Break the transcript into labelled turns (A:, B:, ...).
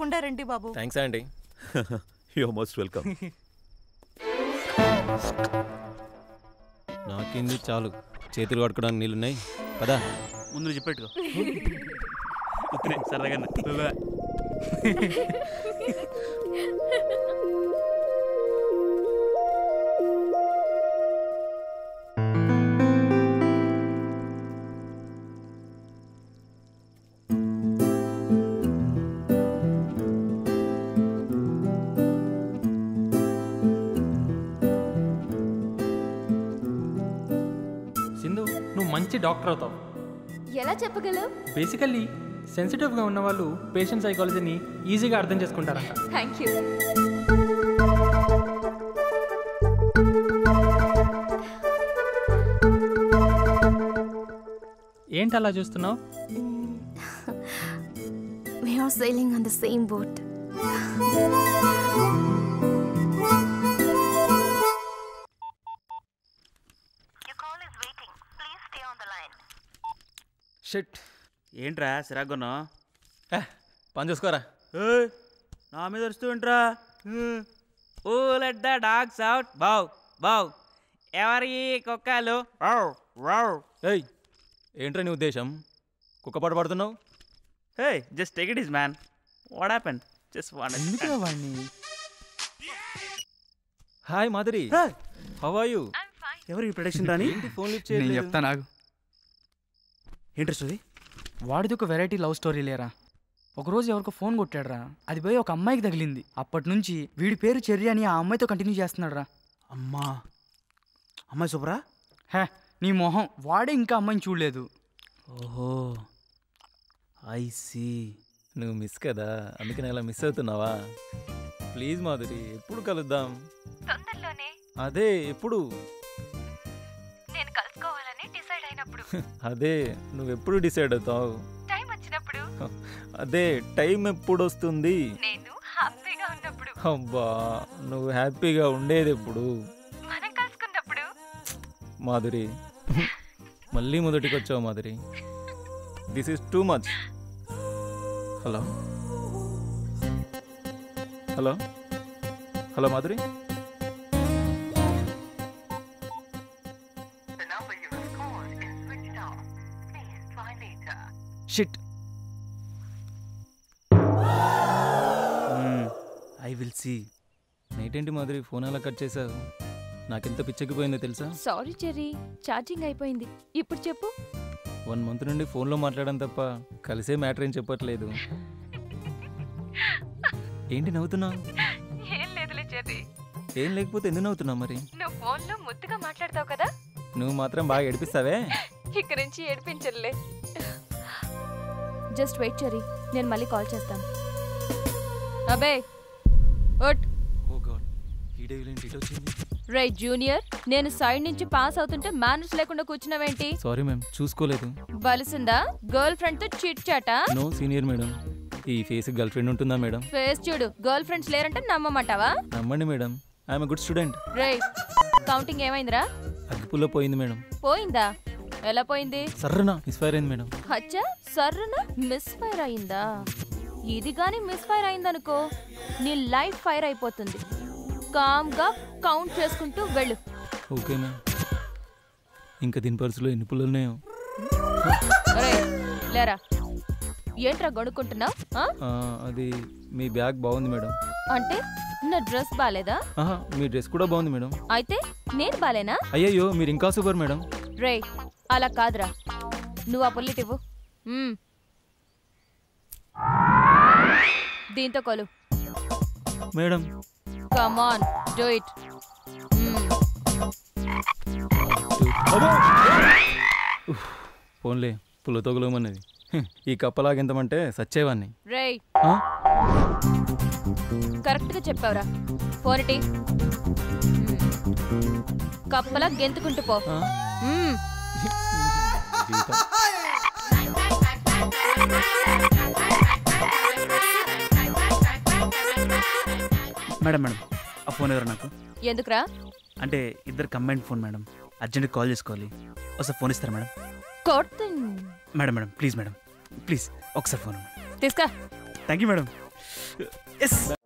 A: ఉండారండి బాబు
B: థ్యాంక్స్ అండి
C: you most welcome
B: నాకింది చాలు చేతులు కట్టుకోవడానికి నీళ్ళున్నాయి పదా
D: ముందు చెప్పెట్టుకో ఉత్తనే సరదాగా
E: సింధు నువ్వు మంచి డాక్టర్ అవుతావు
F: ఎలా చెప్పగలవు
E: బేసికల్లీ సెన్సిటివ్గా ఉన్న వాళ్ళు పేషెంట్ సైకాలజీని ఈజీగా అర్థం చేసుకుంటారంట
F: థ్యాంక్ యూ
E: ఏంటి అలా చూస్తున్నావు
F: We are sailing on the same boat.
B: షెట్
D: ఏంట్రా సిరాగొన్నా
B: పని చూసుకోరా
D: నా మీద వస్తూ ఏంట్రా who let the dogs out బావ్ బావ్ ఎవరి కుక్కలు వావ్ వావ్
B: ఏయ్ ఏంట్రా నీ ఉద్దేశం కుక్క పాట పడుతున్నావు
D: hey just take it is man what happen just what
E: వాడిని
B: hi Madhuri how are you
D: ఎవరు ఈ ప్రొడక్షన్ రాని
B: ఏంటి ఫోన్ లిఫ్ట్
G: నేను
B: చేయలేదు
G: చెప్తా నాకు
D: ఏంటి వస్తుంది
G: వాడిది ఒక వెరైటీ లవ్ స్టోరీ లేరా ఒకరోజు ఎవరికో ఫోన్ కొట్టాడురా అది పోయి ఒక అమ్మాయికి తగిలింది అప్పటి నుంచి వీడి పేరు చెర్రి అని ఆ అమ్మాయితో కంటిన్యూ చేస్తున్నాడు రా
D: అమ్మా అమ్మాయి సూపరా
G: హే నీ మొహం వాడే ఇంకా అమ్మాయిని చూడలేదు
D: ఓహో ఐ సీ
B: నువ్వు మిస్ కదా అందుకని అలా మిస్ అవుతున్నావా ప్లీజ్ మాధురి ఎప్పుడు కలుద్దాం
F: తొందరలోనే
B: అదే ఎప్పుడు
F: నేను కలుసుకోవాలని డిసైడ్ అయినప్పుడు
B: అదే నువ్వు ఎప్పుడు డిసైడ్ అవుతావు
F: టైం వచ్చినప్పుడు
B: అదే టైం ఎప్పుడు వస్తుంది
F: నేను హ్యాపీగా ఉన్నప్పుడు
B: అబ్బా నువ్వు హ్యాపీగా ఉండేది ఎప్పుడు
F: మనం కలుసుకున్నప్పుడు
B: మాధురి మళ్ళీ మొదటికి వచ్చావు Madhuri this is too much hello hello hello Madhuri shit
D: I will see
B: night ఏంటి మాధురి ఫోన్ అలా కట్ చేసావు నాకెంత పిచ్చెక్కిపోయిందో తెలుసా
F: సారీ చెర్రీ ఛార్జింగ్ అయిపోయింది ఇప్పుడు చెప్పు
B: వన్ మంత్ నుండి ఫోన్లో మాట్లాడడం తప్ప కలిసే మ్యాటర్ ఏం చెప్పట్లేదు ఏంటి నవ్వుతున్నావు
F: ఏం లేదులే చెర్రీ
B: ఏం లేకపోతే ఎందుకు నవ్వుతున్నావు మరి
F: నువ్వు ఫోన్లో ముద్దుగా మాట్లాడతావు కదా
B: నువ్వు మాత్రం బాగా ఏడిపిస్తావే
F: ఇక నుంచి ఏడిపించలే జస్ట్ వెయిట్ చెర్రీ నేను మళ్ళీ కాల్ చేస్తాను అబే ఒట్
B: ఓ గాడ్ ఈ డేవిల్ ఏంటి ఇటు వచ్చింది
F: రే జూనియర్ నేను సైడ్ నుంచి పాస్ అవుతుంటే మేనర్స్ లేకుండా కూర్చున్నావేంటి
B: సారీ మ్యామ్ చూసుకోలేదు
F: బలిసిందా గర్ల్ ఫ్రెండ్ తో చిట్ చాటా
B: నో సీనియర్ మేడం ఈ ఫేస్ గర్ల్ ఫ్రెండ్ ఉంటుందా మేడం
F: ఫేస్ చూడు గర్ల్ ఫ్రెండ్స్ లేరంటే నమ్మమంటావా
B: నమ్మండి మేడం ఐఎమ్ గుడ్ స్టూడెంట్
F: రే కౌంటింగ్ ఏమైందిరా
B: అగ్గిపుల్లో పోయింది మేడం
F: పోయిందా ఎలా పోయింది
B: సర్రనా మిస్ఫైర్ అయింది మేడం
F: అచ్చా సర్రున మిస్ ఫైర్ అయిందా ఇది గాని మిస్ ఫైర్ అయిందనుకో నీ లైఫ్ ఫైర్ అయిపోతుంది కామ్ గా కౌంట్ చేసుకుంటూ వెళ్ళు
B: ఓకే మ్యామ్ ఇంకా దీని పర్సులో ఎన్ని పుల్లలు ఉన్నాయో
F: ఒరేయ్, లేరా ఏంట్రా గొడుక్కుంటున్నావు
B: ఆ, అది మీ బ్యాగ్ బాగుంది మేడం
F: అంటే నా డ్రెస్ బాలేదా
B: ఆహా మీ డ్రెస్ కూడా బాగుంది మేడం
F: అయితే నేను బాలేనా
B: అయ్యయ్యో మీరు ఇంకా సూపర్ మేడం
F: రే అలా కాదురా నువ్వు ఆ పుల్లిట్ ఇవ్వు మ్మ్. దీంతో కొలు
B: మేడం
F: కమాన్ డూ ఇట్
B: ఫోన్లే పుల్లతో గులమన్నది హ్మ్, ఈ కప్పలాగెంతమంటే సచ్చేవాన్ని
F: రేయ్
B: ఆ?
F: కరెక్ట్ గా చెప్పావురా ఫోనిటి కప్పలా గెంతుకుంటూ పో
B: ఆ?
F: మ్మ్.
B: జీవితం.
D: మేడం మేడం ఆ ఫోన్ ఎవరు నాకు
F: ఎందుకురా
D: అంటే ఇద్దరు కంబైండ్ ఫోన్ మేడం అర్జెంట్గా కాల్ చేసుకోవాలి ఒకసారి ఫోన్ ఇస్తారా మేడం
F: కొడుతు
D: madam madam please madam please ఒకసారి ఫోన్
F: తీసుకా
D: థ్యాంక్ యూ మేడం
B: ఎస్